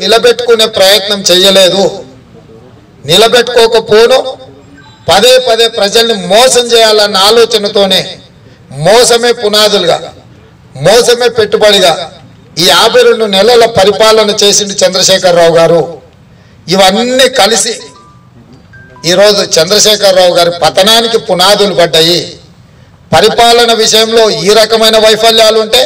నిలబెట్టుకునే ప్రయత్నం చేయలేదు నిలబెట్టుకోకపోను పదే పదే ప్రజల్ని మోసం చేయాలన్న ఆలోచనతోనే మోసమే పునాదులుగా మోసమే పెట్టుబడిగా ఈ యాభై రెండు నెలల పరిపాలన చేసింది చంద్రశేఖరరావు గారు ఇవన్నీ కలిసి ఈరోజు చంద్రశేఖరరావు గారి పతనానికి పునాదులు పడ్డాయి పరిపాలన విషయంలో ఈ రకమైన వైఫల్యాలు ఉంటే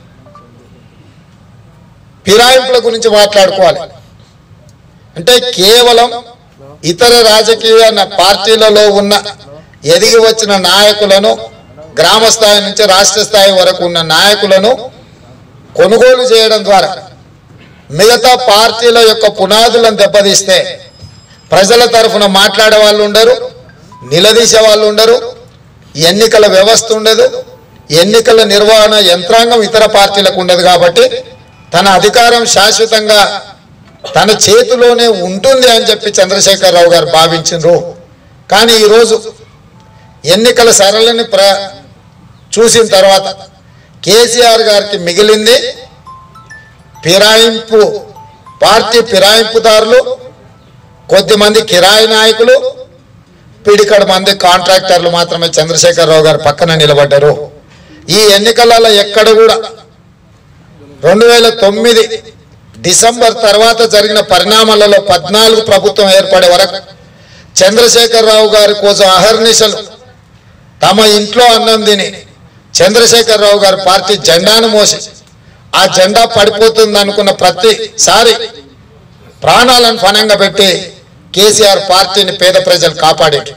ఫిరాయింపుల గురించి మాట్లాడుకోవాలి అంటే కేవలం ఇతర రాజకీయ న- పార్టీలలో ఉన్న ఎదిగి వచ్చిన నాయకులను గ్రామ స్థాయి నుంచి రాష్ట్ర స్థాయి వరకు ఉన్న నాయకులను కొనుగోలు చేయడం ద్వారా మిగతా పార్టీల యొక్క పునాదులను దెబ్బతీస్తే ప్రజల తరఫున మాట్లాడే వాళ్ళు ఉండరు నిలదీసే వాళ్ళు ఉండరు ఎన్నికల వ్యవస్థ ఉండదు ఎన్నికల నిర్వహణ యంత్రాంగం ఇతర పార్టీలకు ఉండదు కాబట్టి తన అధికారం శాశ్వతంగా తన చేతిలోనే ఉంటుంది అని చెప్పి చంద్రశేఖరరావు గారు భావించిండ్రు కానీ ఈరోజు ఎన్నికల సరళిని ప్ర చూసిన తర్వాత కేసీఆర్ గారికి మిగిలింది ఫిరాయింపు పార్టీ ఫిరాయింపుదారులు కొద్దిమంది కిరాయి నాయకులు పిడికడు మంది కాంట్రాక్టర్లు మాత్రమే చంద్రశేఖరరావు గారు పక్కన నిలబడ్డారు ఈ ఎన్నికలలో ఎక్కడ కూడా రెండు వేల తొమ్మిది డిసెంబర్ తర్వాత జరిగిన పరిణామాలలో పద్నాలుగు ప్రభుత్వం ఏర్పడే వరకు చంద్రశేఖరరావు గారి కోసం అహర్నిశలు తమ ఇంట్లో అన్నం తిని చంద్రశేఖరరావు గారి పార్టీ జెండాను మోసి ఆ జెండా పడిపోతుంది అనుకున్న ప్రతిసారి ప్రాణాలను ఫనంగా పెట్టి కేసీఆర్ పార్టీని పేద ప్రజలు కాపాడేటి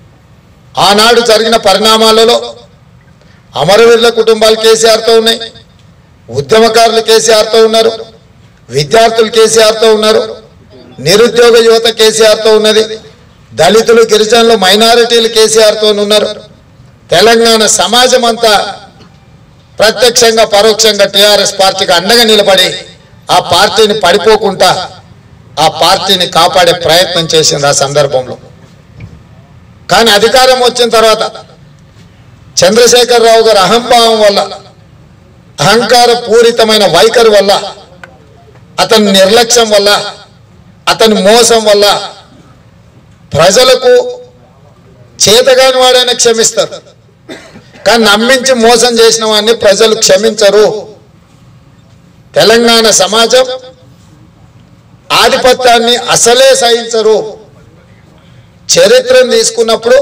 ఆనాడు జరిగిన పరిణామాలలో అమరవీరుల కుటుంబాలు కేసీఆర్తో ఉన్నాయి ఉద్యమకారులు కేసీఆర్తో ఉన్నారు విద్యార్థులు కేసీఆర్తో ఉన్నారు నిరుద్యోగ యువత కేసీఆర్తో ఉన్నది దళితులు గిరిజనులు మైనారిటీలు కేసీఆర్తో ఉన్నారు తెలంగాణ సమాజం అంతా ప్రత్యక్షంగా పరోక్షంగా టీఆర్ఎస్ పార్టీకి అండగా నిలబడి ఆ పార్టీని పడిపోకుండా ఆ పార్టీని కాపాడే ప్రయత్నం చేసింది ఆ సందర్భంలో కానీ అధికారం వచ్చిన తర్వాత చంద్రశేఖరరావు గారి అహంభావం వల్ల అహంకార పూరితమైన వైఖరి వల్ల అతని నిర్లక్ష్యం వల్ల అతని మోసం వల్ల ప్రజలకు చేతగాని వాడైనా క్షమిస్తారు కానీ నమ్మించి మోసం చేసిన వాడిని ప్రజలు క్షమించరు తెలంగాణ సమాజం ఆధిపత్యాన్ని అసలే సహించరు చరిత్రను తీసుకున్నప్పుడు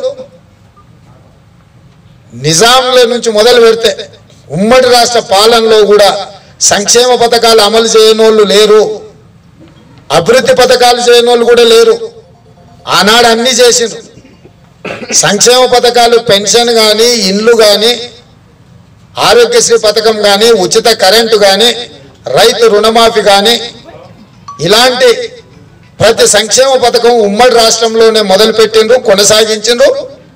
నిజాంల నుంచి మొదలు పెడితే ఉమ్మడి రాష్ట్ర పాలనలో కూడా సంక్షేమ పథకాలు అమలు చేయనోళ్ళు లేరు అభివృద్ధి పథకాలు చేయనోళ్ళు కూడా లేరు ఆనాడు అన్ని చేసిండ్రు సంక్షేమ పథకాలు పెన్షన్ కానీ ఇండ్లు కానీ ఆరోగ్యశ్రీ పథకం కానీ ఉచిత కరెంటు కానీ రైతు రుణమాఫీ కానీ ఇలాంటి ప్రతి సంక్షేమ పథకం ఉమ్మడి రాష్ట్రంలోనే మొదలుపెట్టిండ్రు కొనసాగించిండ్రు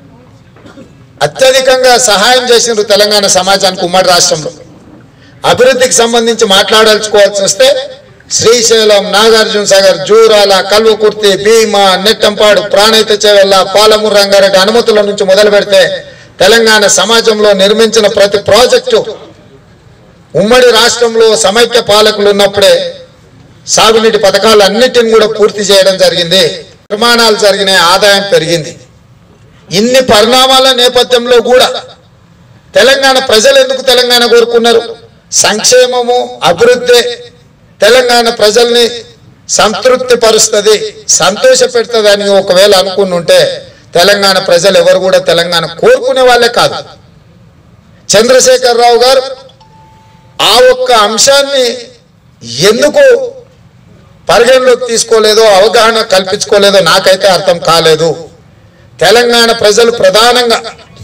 అత్యధికంగా సహాయం చేసిండ్రు తెలంగాణ సమాజానికి ఉమ్మడి రాష్ట్రంలో అభివృద్ధికి సంబంధించి మాట్లాడాల్చుకోవాల్సి వస్తే శ్రీశైలం నాగార్జున సాగర్ జూరాల కల్వకుర్తి భీమా నెట్టంపాడు ప్రాణహిత చెవెల్ల పాలమూరు రంగారెడ్డి అనుమతుల నుంచి మొదలు పెడితే తెలంగాణ సమాజంలో నిర్మించిన ప్రతి ప్రాజెక్టు ఉమ్మడి రాష్ట్రంలో సమైక్య పాలకులు ఉన్నప్పుడే సాగునీటి పథకాలు అన్నిటిని కూడా పూర్తి చేయడం జరిగింది నిర్మాణాలు జరిగినాయి ఆదాయం పెరిగింది ఇన్ని పరిణామాల నేపథ్యంలో కూడా తెలంగాణ ప్రజలు ఎందుకు తెలంగాణ కోరుకున్నారు సంక్షేమము అభివృద్ధి తెలంగాణ ప్రజల్ని సంతృప్తి పరుస్తుంది సంతోష పెడుతుంది అని ఒకవేళ అనుకుని ఉంటే తెలంగాణ ప్రజలు ఎవరు కూడా తెలంగాణ కోరుకునే వాళ్ళే కాదు చంద్రశేఖరరావు గారు ఆ ఒక్క అంశాన్ని ఎందుకు పరిగణలోకి తీసుకోలేదో అవగాహన కల్పించుకోలేదో నాకైతే అర్థం కాలేదు తెలంగాణ ప్రజలు ప్రధానంగా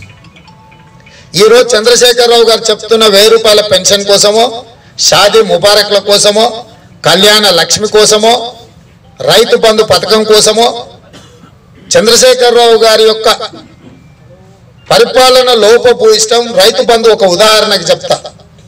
ఈరోజు చంద్రశేఖరరావు గారు చెప్తున్న వెయ్యి రూపాయల పెన్షన్ కోసమో షాదీ ముబారక్ల కోసమో కళ్యాణ లక్ష్మి కోసమో రైతు బంధు పథకం కోసమో చంద్రశేఖరరావు గారి యొక్క పరిపాలన లోపభూయిష్టం రైతు బంధు ఒక ఉదాహరణకి చెప్తా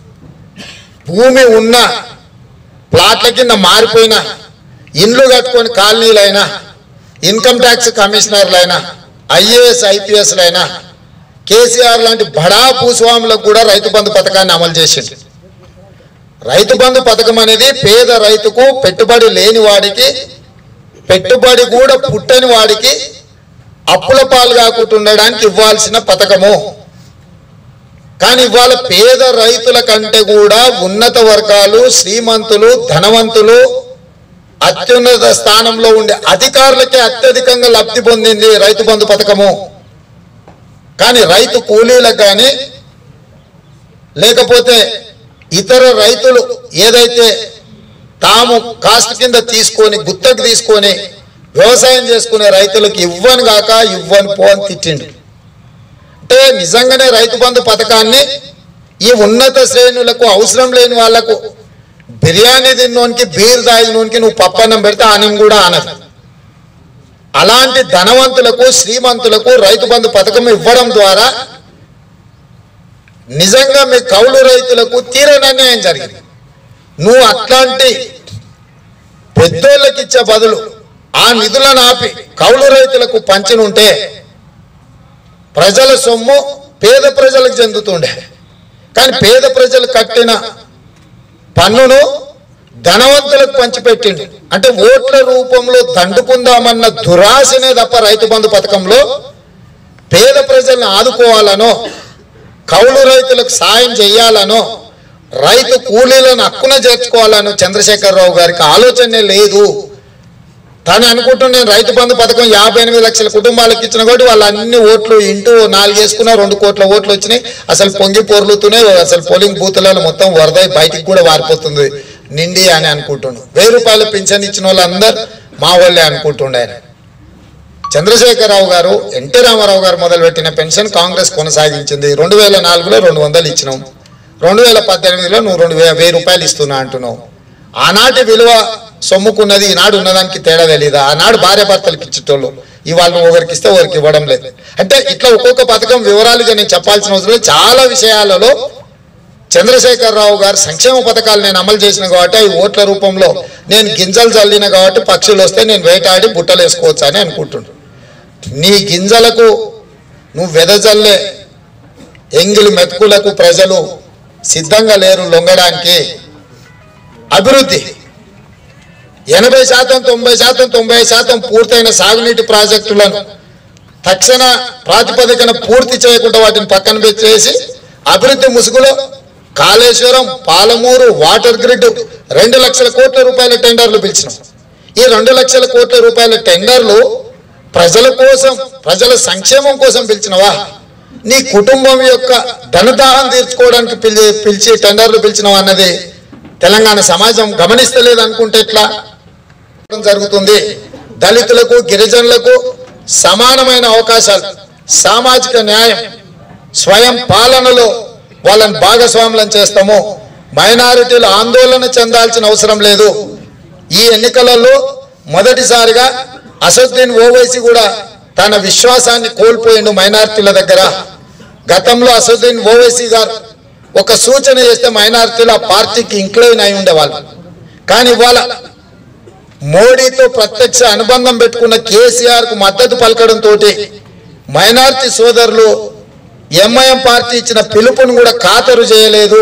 భూమి ఉన్న ప్లాట్ల కింద మారిపోయిన ఇండ్లు కట్టుకొని కాలనీలైనా ఇన్కమ్ ట్యాక్స్ కమిషనర్లైనా ఐఏఎస్ ఐపీఎస్లైనా కేసీఆర్ లాంటి బడా భూస్వాములకు కూడా రైతు బంధు పథకాన్ని అమలు చేసింది రైతు బంధు పథకం అనేది పేద రైతుకు పెట్టుబడి లేని వాడికి పెట్టుబడి కూడా పుట్టని వాడికి అప్పుల పాలు కాకుండా ఉండడానికి ఇవ్వాల్సిన పథకము కానీ ఇవాళ పేద రైతుల కంటే కూడా ఉన్నత వర్గాలు శ్రీమంతులు ధనవంతులు అత్యున్నత స్థానంలో ఉండే అధికారులకే అత్యధికంగా లబ్ధి పొందింది రైతు బంధు పథకము కానీ రైతు కూలీలకు కానీ లేకపోతే ఇతర రైతులు ఏదైతే తాము కాస్ట్ కింద తీసుకొని గుత్తకు తీసుకొని వ్యవసాయం చేసుకునే రైతులకు ఇవ్వను గాక ఇవ్వను పో అని తిట్టిండు అంటే నిజంగానే రైతు బంధు పథకాన్ని ఈ ఉన్నత శ్రేణులకు అవసరం లేని వాళ్లకు బిర్యానీ తిన్నోనికి బీర్ తాగినోనికి నువ్వు పప్పన్నం పెడితే ఆనం కూడా ఆనదు అలాంటి ధనవంతులకు శ్రీమంతులకు రైతు బంధు పథకం ఇవ్వడం ద్వారా నిజంగా మీ కౌలు రైతులకు తీరని అన్యాయం జరిగింది నువ్వు అట్లాంటి పెద్దోళ్ళకి ఇచ్చే బదులు ఆ నిధులను ఆపి కౌలు రైతులకు పంచినుంటే ప్రజల సొమ్ము పేద ప్రజలకు చెందుతుండే కానీ పేద ప్రజలు కట్టిన పన్నును ధనవంతులకు పంచిపెట్టిండు అంటే ఓట్ల రూపంలో దండుకుందామన్న దురాశనే తప్ప రైతు బంధు పథకంలో పేద ప్రజల్ని ఆదుకోవాలనో కౌలు రైతులకు సాయం చేయాలనో రైతు కూలీలను హక్కున చేర్చుకోవాలనో చంద్రశేఖరరావు గారికి ఆలోచనే లేదు తను అనుకుంటున్న నేను రైతు బంధు పథకం యాభై ఎనిమిది లక్షల కుటుంబాలకు ఇచ్చిన కాబట్టి వాళ్ళు అన్ని ఓట్లు ఇంటూ నాలుగు వేసుకున్న రెండు కోట్ల ఓట్లు వచ్చినాయి అసలు పొంగి పొర్లుతూనే అసలు పోలింగ్ బూతులలో మొత్తం వరద బయటికి కూడా వారిపోతుంది నిండి అని అనుకుంటుండు వెయ్యి రూపాయల పింఛన్ ఇచ్చిన వాళ్ళందరూ మా వాళ్ళే అనుకుంటుండే ఆయన చంద్రశేఖరరావు గారు ఎన్టీ రామారావు గారు మొదలుపెట్టిన పెన్షన్ కాంగ్రెస్ కొనసాగించింది రెండు వేల నాలుగులో రెండు వందలు ఇచ్చినాం రెండు వేల పద్దెనిమిదిలో నువ్వు రెండు వే వెయ్యి రూపాయలు ఇస్తున్నా అంటున్నావు ఆనాటి విలువ సొమ్ముకున్నది ఈనాడు ఉన్నదానికి తేడా తెలీదా ఆనాడు భార్య భర్తలకు ఇచ్చేటోళ్ళు ఇవాళ నువ్వు ఒకరికి ఇస్తే ఒకరికి ఇవ్వడం లేదు అంటే ఇట్లా ఒక్కొక్క పథకం వివరాలుగా నేను చెప్పాల్సిన అవసరం లేదు చాలా విషయాలలో చంద్రశేఖరరావు గారు సంక్షేమ పథకాలు నేను అమలు చేసిన కాబట్టి అవి ఓట్ల రూపంలో నేను గింజలు చల్లిన కాబట్టి పక్షులు వస్తే నేను వేటాడి బుట్టలు వేసుకోవచ్చు అని అనుకుంటున్నాను నీ గింజలకు నువ్వు వెదజల్లే ఎంగిలి మెతుకులకు ప్రజలు సిద్ధంగా లేరు లొంగడానికి అభివృద్ధి ఎనభై శాతం తొంభై శాతం తొంభై శాతం పూర్తయిన సాగునీటి ప్రాజెక్టులను తక్షణ ప్రాతిపదికన పూర్తి చేయకుండా వాటిని పక్కన పెట్టేసి అభివృద్ధి ముసుగులో కాళేశ్వరం పాలమూరు వాటర్ గ్రిడ్ రెండు లక్షల కోట్ల రూపాయల టెండర్లు పిలిచినాం ఈ రెండు లక్షల కోట్ల రూపాయల టెండర్లు ప్రజల కోసం ప్రజల సంక్షేమం కోసం పిలిచినవా నీ కుటుంబం యొక్క ధనదాహం తీర్చుకోవడానికి పిలి పిలిచి టెండర్లు పిలిచినవా అన్నది తెలంగాణ సమాజం గమనిస్తలేదు అనుకుంటే ఎట్లా జరుగుతుంది దళితులకు గిరిజనులకు సమానమైన అవకాశాలు సామాజిక న్యాయం స్వయం పాలనలో వాళ్ళని భాగస్వాములను చేస్తాము మైనారిటీలు ఆందోళన చెందాల్సిన అవసరం లేదు ఈ ఎన్నికలలో మొదటిసారిగా అసదుద్దీన్ ఓవైసీ కూడా తన విశ్వాసాన్ని కోల్పోయిండు మైనారిటీల దగ్గర గతంలో అసదుద్దీన్ ఓవైసీ గారు ఒక సూచన చేస్తే మైనారిటీలు ఆ పార్టీకి ఇంక్లైన్ అయి ఉండేవాళ్ళు కానీ ఇవాళ మోడీతో ప్రత్యక్ష అనుబంధం పెట్టుకున్న కేసీఆర్ కు మద్దతు పలకడం తోటి మైనార్టీ సోదరులు ఎంఐఎం పార్టీ ఇచ్చిన పిలుపును కూడా ఖాతరు చేయలేదు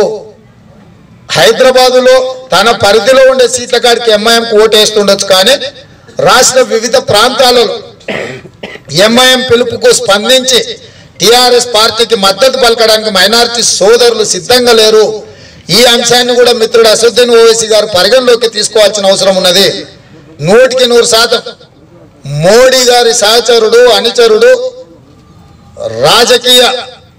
హైదరాబాదులో తన పరిధిలో ఉండే సీట్ల కాడికి ఎంఐఎంకు ఓటేస్తుండొచ్చు కానీ రాష్ట్ర వివిధ ప్రాంతాలలో ఎంఐఎం పిలుపుకు స్పందించి టిఆర్ఎస్ పార్టీకి మద్దతు పలకడానికి మైనారిటీ సోదరులు సిద్ధంగా లేరు ఈ అంశాన్ని కూడా మిత్రుడు అసదుద్దీన్ ఓవైసీ గారు పరిగణలోకి తీసుకోవాల్సిన అవసరం ఉన్నది నూటికి నూరు శాతం మోడీ గారి సహచరుడు అనుచరుడు రాజకీయ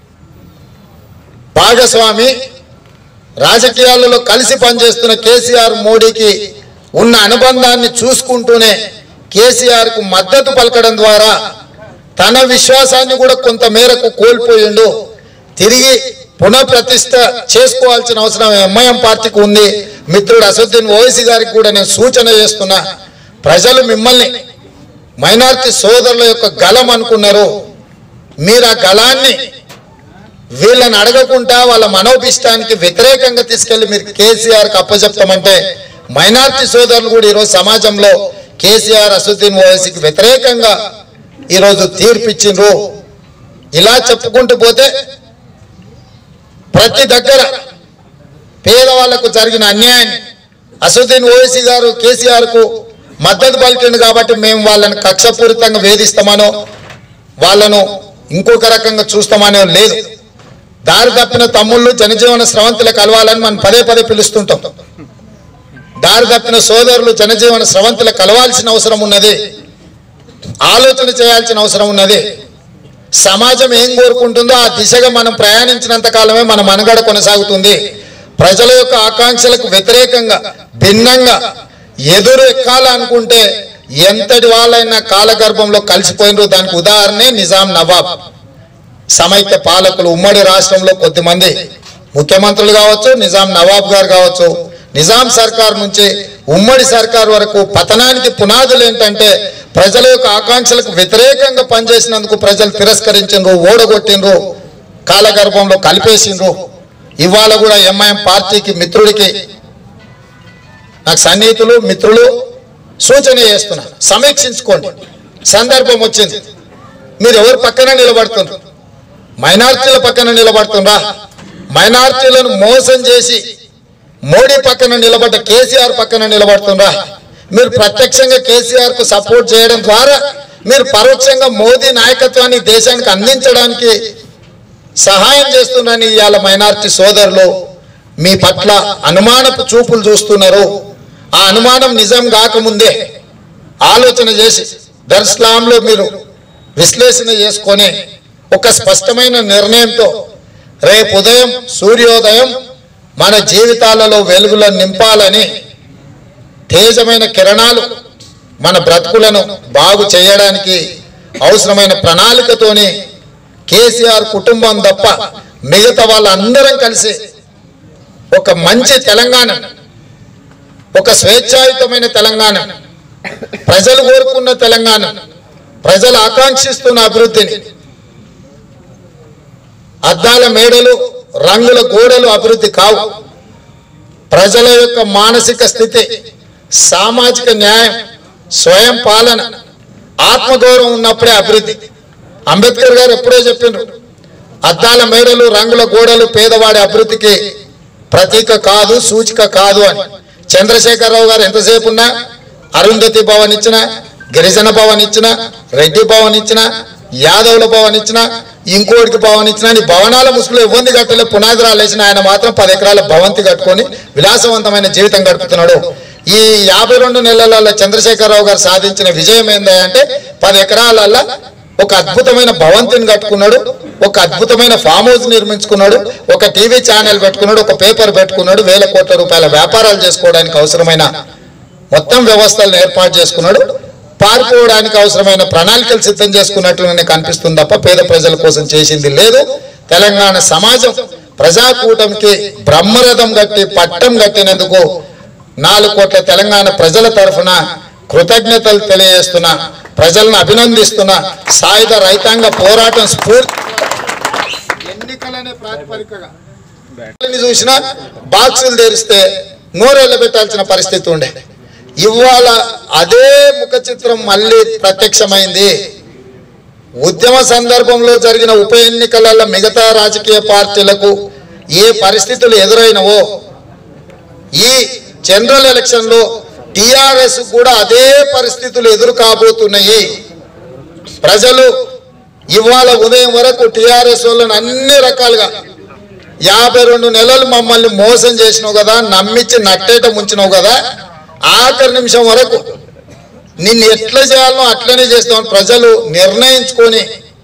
భాగస్వామి రాజకీయాలలో కలిసి పనిచేస్తున్న కేసీఆర్ మోడీకి ఉన్న అనుబంధాన్ని చూసుకుంటూనే కేసీఆర్ కు మద్దతు పలకడం ద్వారా తన విశ్వాసాన్ని కూడా కొంత మేరకు కోల్పోయిండు తిరిగి పునఃప్రతిష్ఠ చేసుకోవాల్సిన అవసరం ఎంఐఎం పార్టీకి ఉంది మిత్రుడు అసదుద్దీన్ ఓవైసీ గారికి కూడా నేను సూచన చేస్తున్నా ప్రజలు మిమ్మల్ని మైనార్టీ సోదరుల యొక్క గలం అనుకున్నారు మీరు ఆ గలాన్ని వీళ్ళని అడగకుండా వాళ్ళ మనోభిష్టానికి వ్యతిరేకంగా తీసుకెళ్లి మీరు కేసీఆర్కి అప్పచెప్తామంటే మైనార్టీ సోదరులు కూడా ఈరోజు సమాజంలో కేసీఆర్ అసదుద్దీన్ ఓవైసీకి వ్యతిరేకంగా ఈరోజు తీర్పిచ్చిండ్రు ఇలా చెప్పుకుంటూ పోతే ప్రతి దగ్గర పేదవాళ్లకు జరిగిన అన్యాయాన్ని అసదుద్దీన్ ఓవైసీ గారు కేసీఆర్కు మద్దతు పలికిండు కాబట్టి మేము వాళ్ళని కక్షపూరితంగా వేధిస్తామనో వాళ్ళను ఇంకొక రకంగా చూస్తామనో లేదు దారి తప్పిన తమ్ముళ్ళు జనజీవన స్రవంతులు కలవాలని మనం పదే పదే పిలుస్తుంటాం దారి తప్పిన సోదరులు జనజీవన స్రవంతులు కలవాల్సిన అవసరం ఉన్నది ఆలోచన చేయాల్సిన అవసరం ఉన్నది సమాజం ఏం కోరుకుంటుందో ఆ దిశగా మనం ప్రయాణించినంత కాలమే మన మనుగడ కొనసాగుతుంది ప్రజల యొక్క ఆకాంక్షలకు వ్యతిరేకంగా భిన్నంగా ఎదురు ఎక్కాలనుకుంటే ఎంతటి వాళ్ళైనా కాలగర్భంలో కలిసిపోయినరు దానికి ఉదాహరణే నిజాం నవాబ్ సమైక్య పాలకులు ఉమ్మడి రాష్ట్రంలో కొద్దిమంది ముఖ్యమంత్రులు కావచ్చు నిజాం నవాబ్ గారు కావచ్చు నిజాం సర్కార్ నుంచి ఉమ్మడి సర్కార్ వరకు పతనానికి పునాదులు ఏంటంటే ప్రజల యొక్క ఆకాంక్షలకు వ్యతిరేకంగా పనిచేసినందుకు ప్రజలు తిరస్కరించిండ్రు ఓడగొట్టిండ్రు కాలగర్భంలో కలిపేసిండ్రు ఇవాళ కూడా ఎంఐఎం పార్టీకి మిత్రుడికి నాకు సన్నిహితులు మిత్రులు సూచన చేస్తున్నా సమీక్షించుకోండి సందర్భం వచ్చింది మీరు ఎవరు పక్కన నిలబడుతున్నారు మైనార్టీల పక్కన నిలబడుతుండ్రా మైనార్టీలను మోసం చేసి మోడీ పక్కన నిలబడ్డ కేసీఆర్ పక్కన నిలబడుతుండ్రా మీరు ప్రత్యక్షంగా కేసీఆర్ కు సపోర్ట్ చేయడం ద్వారా మీరు పరోక్షంగా మోదీ నాయకత్వాన్ని దేశానికి అందించడానికి సహాయం చేస్తున్నారని ఇవాళ మైనార్టీ సోదరులు మీ పట్ల అనుమానపు చూపులు చూస్తున్నారు ఆ అనుమానం నిజం కాకముందే ఆలోచన చేసి దర్శలాంలో మీరు విశ్లేషణ చేసుకొని ఒక స్పష్టమైన నిర్ణయంతో రేపు ఉదయం సూర్యోదయం మన జీవితాలలో వెలుగులను నింపాలని తేజమైన కిరణాలు మన బ్రతుకులను బాగు చేయడానికి అవసరమైన ప్రణాళికతోని కేసీఆర్ కుటుంబం తప్ప మిగతా వాళ్ళందరం కలిసి ఒక మంచి తెలంగాణ ఒక స్వేచ్ఛాయుతమైన తెలంగాణ ప్రజలు కోరుకున్న తెలంగాణ ప్రజలు ఆకాంక్షిస్తున్న అభివృద్ధిని అద్దాల మేడలు రంగుల గోడలు అభివృద్ధి కావు ప్రజల యొక్క మానసిక స్థితి సామాజిక న్యాయం స్వయం పాలన ఆత్మగౌరవం ఉన్నప్పుడే అభివృద్ధి అంబేద్కర్ గారు ఎప్పుడో చెప్పిండ్రు అద్దాల మేడలు రంగుల గోడలు పేదవాడి అభివృద్ధికి ప్రతీక కాదు సూచిక కాదు అని చంద్రశేఖరరావు గారు ఎంతసేపు ఉన్నా అరుంధతి భవన్ ఇచ్చిన గిరిజన భవన్ ఇచ్చిన రెడ్డి భవన్ ఇచ్చిన యాదవుల భవన్ ఇచ్చిన ఇంకోటికి భవన్ ఇచ్చిన నీ భవనాల ముసుగులు ఇవ్వంది కట్టలే పునాదిరాలు వేసిన ఆయన మాత్రం పది ఎకరాల భవంతి కట్టుకొని విలాసవంతమైన జీవితం గడుపుతున్నాడు ఈ యాభై రెండు నెలలలో చంద్రశేఖరరావు గారు సాధించిన విజయం ఏంటంటే పది ఎకరాలల్లో ఒక అద్భుతమైన భవంతిని కట్టుకున్నాడు ఒక అద్భుతమైన ఫామ్ హౌస్ నిర్మించుకున్నాడు ఒక టీవీ ఛానల్ పెట్టుకున్నాడు ఒక పేపర్ పెట్టుకున్నాడు వేల కోట్ల రూపాయల వ్యాపారాలు చేసుకోవడానికి అవసరమైన మొత్తం వ్యవస్థలను ఏర్పాటు చేసుకున్నాడు పారిపోవడానికి అవసరమైన ప్రణాళికలు సిద్ధం చేసుకున్నట్లుగానే కనిపిస్తుంది తప్ప పేద ప్రజల కోసం చేసింది లేదు తెలంగాణ సమాజం ప్రజాకూటమికి బ్రహ్మరథం కట్టి పట్టం కట్టినందుకు నాలుగు కోట్ల తెలంగాణ ప్రజల తరఫున కృతజ్ఞతలు తెలియజేస్తున్నా ప్రజలను అభినందిస్తున్నా సాయుధ రైతాంగ పోరాటం స్ఫూర్తి ఎన్నికలనే ప్రాతిపదికగా ఎన్నికలని చూసినా బాక్సులు తెరిస్తే నోరెళ్ళబెట్టాల్సిన పరిస్థితి ఉండే ఇవాళ అదే ముఖ చిత్రం మళ్ళీ ప్రత్యక్షమైంది ఉద్యమ సందర్భంలో జరిగిన ఉప ఎన్నికలలో మిగతా రాజకీయ పార్టీలకు ఏ పరిస్థితులు ఎదురైనవో ఈ జనరల్ ఎలక్షన్ లో టిఆర్ఎస్ కూడా అదే పరిస్థితులు ఎదురు కాబోతున్నాయి ప్రజలు ఇవాళ ఉదయం వరకు టిఆర్ఎస్ వాళ్ళని అన్ని రకాలుగా యాభై రెండు నెలలు మమ్మల్ని మోసం చేసినావు కదా నమ్మించి నట్టేట ముంచినావు కదా ఆఖరి నిమిషం వరకు నిన్ను ఎట్లా చేయాలనో అట్లనే చేస్తామని ప్రజలు నిర్ణయించుకొని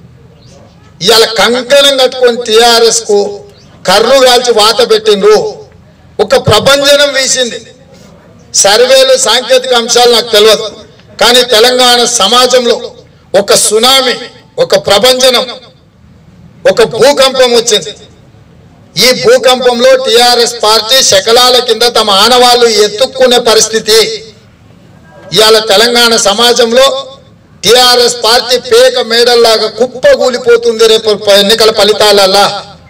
ఇవాళ కంకణం కట్టుకొని టిఆర్ఎస్ కు కర్రు కాల్చి వాత పెట్టిండ్రు ఒక ప్రభంజనం వీసింది సర్వేలు సాంకేతిక అంశాలు నాకు తెలియదు కానీ తెలంగాణ సమాజంలో ఒక సునామీ ఒక ప్రభంజనం ఒక భూకంపం వచ్చింది ఈ భూకంపంలో టిఆర్ఎస్ పార్టీ శకలాల కింద తమ ఆనవాళ్లు ఎత్తుక్కునే పరిస్థితి ఇవాళ తెలంగాణ సమాజంలో టిఆర్ఎస్ పార్టీ పేక మేడల్లాగా కుప్పగూలిపోతుంది రేపు ప- ఎన్నికల ఫలితాలల్లా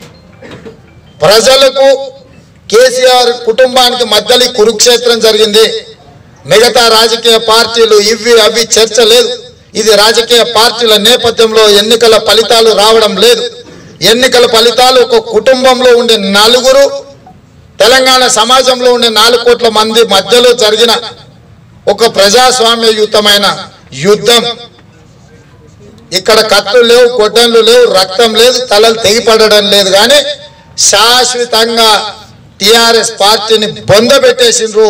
ప్రజలకు కేసీఆర్ కుటుంబానికి మధ్యలో ఈ కురుక్షేత్రం జరిగింది మిగతా రాజకీయ పార్టీలు ఇవి అవి చర్చ లేదు ఇది రాజకీయ పార్టీల నేపథ్యంలో ఎన్నికల ఫలితాలు రావడం లేదు ఎన్నికల ఫలితాలు ఒక కుటుంబంలో ఉండే నలుగురు తెలంగాణ సమాజంలో ఉండే నాలుగు కోట్ల మంది మధ్యలో జరిగిన ఒక ప్రజాస్వామ్యయుతమైన యుద్ధం ఇక్కడ కత్తులు లేవు గొడ్డన్లు లేవు రక్తం లేదు తలలు తెగిపడడం లేదు కానీ శాశ్వతంగా టిఆర్ఎస్ పార్టీని బొందబెట్టేసిండ్రు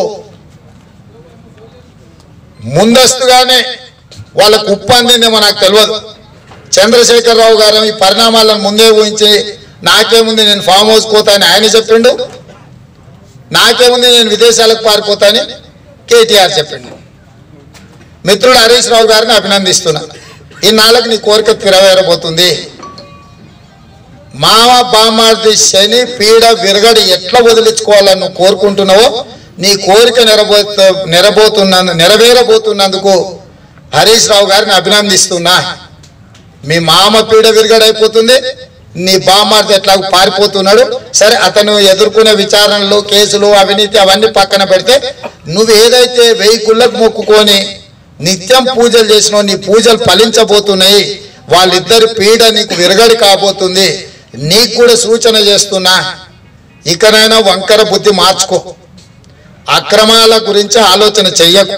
ముందస్తుగానే వాళ్ళకు ఉప్పు అందిందేమో నాకు తెలియదు చంద్రశేఖరరావు గారు ఈ పరిణామాలను ముందే ఊహించి నాకేముంది నేను ఫామ్ హౌస్ పోతానని ఆయన చెప్పిండు నాకేముంది నేను విదేశాలకు పారిపోతాని కేటీఆర్ చెప్పిండు మిత్రుడు హరీష్ రావు గారిని అభినందిస్తున్నా ఈ నాలుగు నీ కోరిక తిరవేరబోతుంది మామ బామార్ది శని పీడ విరగడి ఎట్లా వదిలించుకోవాలని నువ్వు కోరుకుంటున్నావో నీ కోరిక నెరబోతు నెరబోతున్నందు నెరవేరబోతున్నందుకు హరీష్ రావు గారిని అభినందిస్తున్నా మీ మామ పీడ విరగడైపోతుంది నీ బామార్ది ఎట్లా పారిపోతున్నాడు సరే అతను ఎదుర్కొనే విచారణలు కేసులు అవినీతి అవన్నీ పక్కన పెడితే నువ్వు ఏదైతే వెయ్యి గుళ్ళకు మొక్కుకొని నిత్యం పూజలు చేసినావు నీ పూజలు ఫలించబోతున్నాయి వాళ్ళిద్దరి పీడ నీకు విరగడి కాబోతుంది నీకు కూడా సూచన చేస్తున్నా ఇకనైనా వంకర బుద్ధి మార్చుకో అక్రమాల గురించి ఆలోచన చెయ్యకు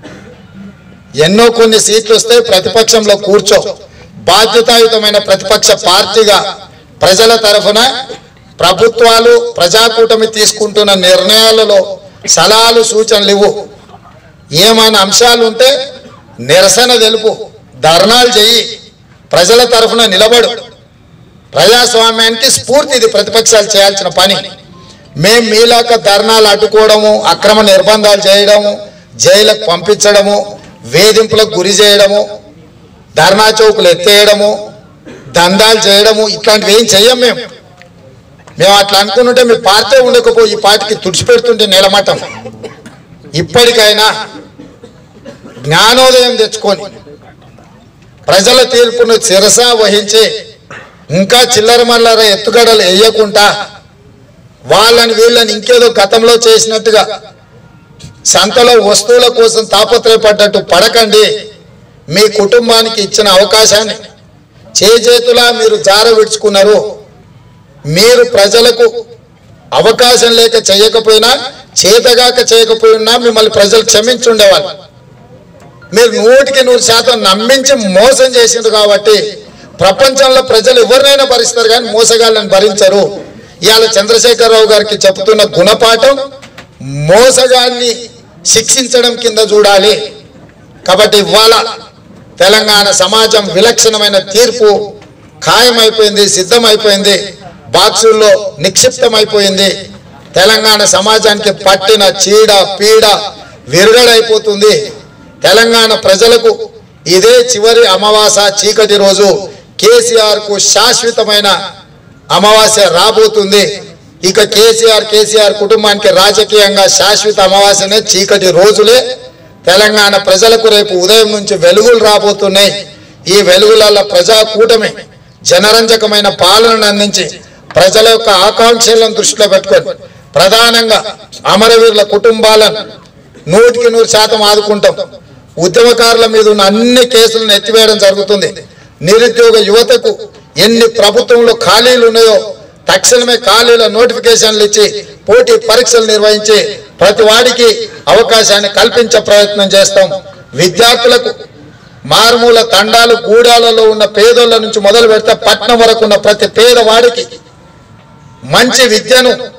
ఎన్నో కొన్ని సీట్లు వస్తే ప్రతిపక్షంలో కూర్చో బాధ్యతాయుతమైన ప్రతిపక్ష పార్టీగా ప్రజల తరఫున ప్రభుత్వాలు ప్రజాకూటమి తీసుకుంటున్న నిర్ణయాలలో సలహాలు సూచనలు ఇవ్వు ఏమైనా అంశాలు ఉంటే నిరసన తెలుపు ధర్నాలు చెయ్యి ప్రజల తరఫున నిలబడు ప్రజాస్వామ్యానికి స్ఫూర్తి ఇది ప్రతిపక్షాలు చేయాల్సిన పని మేం మీలాక ధర్నాలు అడ్డుకోవడము అక్రమ నిర్బంధాలు చేయడము జైలుకు పంపించడము వేధింపులకు గురి చేయడము ధర్నా చౌకులు ఎత్తేయడము దందాలు చేయడము ఇట్లాంటివి ఏం చెయ్యం మేము మేము అట్లా అనుకుంటుంటే మీ పార్టీ ఉండకపోయి ఈ పార్టీకి తుడిచిపెడుతుంటే నిలమటం ఇప్పటికైనా జ్ఞానోదయం తెచ్చుకొని ప్రజల తీర్పును శిరస వహించి ఇంకా చిల్లర మల్లర ఎత్తుగడలు వేయకుండా వాళ్ళని వీళ్ళని ఇంకేదో గతంలో చేసినట్టుగా సంతలో వస్తువుల కోసం తాపత్రయపడ్డట్టు పడకండి మీ కుటుంబానికి ఇచ్చిన అవకాశాన్ని చేజేతులా మీరు జార విడుచుకున్నారు మీరు ప్రజలకు అవకాశం లేక చేయకపోయినా చేతగాక చేయకపోయినా మిమ్మల్ని ప్రజలు క్షమించుండేవాళ్ళు మీరు నూటికి నూరు శాతం నమ్మించి మోసం చేసిండ్రు కాబట్టి ప్రపంచంలో ప్రజలు ఎవరినైనా భరిస్తారు కానీ మోసగాళ్ళని భరించరు ఇవాళ చంద్రశేఖరరావు గారికి చెప్తున్న గుణపాఠం మోసగాన్ని శిక్షించడం కింద చూడాలి కాబట్టి ఇవాళ తెలంగాణ సమాజం విలక్షణమైన తీర్పు ఖాయమైపోయింది సిద్ధమైపోయింది బాక్సుల్లో నిక్షిప్తమైపోయింది తెలంగాణ సమాజానికి పట్టిన చీడ పీడ విరగడైపోతుంది తెలంగాణ ప్రజలకు ఇదే చివరి అమావాస చీకటి రోజు కేసీఆర్ కు శాశ్వతమైన అమావాస్య రాబోతుంది ఇక కేసీఆర్ కేసీఆర్ కుటుంబానికి రాజకీయంగా శాశ్వత అమావాస్యనే చీకటి రోజులే తెలంగాణ ప్రజలకు రేపు ఉదయం నుంచి వెలుగులు రాబోతున్నాయి ఈ వెలుగుల ప్రజా కూటమి జనరంజకమైన పాలనను అందించి ప్రజల యొక్క ఆకాంక్షలను దృష్టిలో పెట్టుకొని ప్రధానంగా అమరవీరుల కుటుంబాలను నూటికి నూరు శాతం ఆదుకుంటాం ఉద్యమకారుల మీద ఉన్న అన్ని కేసులను ఎత్తివేయడం జరుగుతుంది నిరుద్యోగ యువతకు ఎన్ని ప్రభుత్వంలో ఖాళీలు ఉన్నాయో తక్షణమే ఖాళీల నోటిఫికేషన్లు ఇచ్చి పోటీ పరీక్షలు నిర్వహించి ప్రతి వాడికి అవకాశాన్ని కల్పించే ప్రయత్నం చేస్తాం విద్యార్థులకు మారుమూల తండాలు గూడాలలో ఉన్న పేదోళ్ళ నుంచి మొదలు పెడితే పట్నం వరకు ఉన్న ప్రతి పేదవాడికి మంచి విద్యను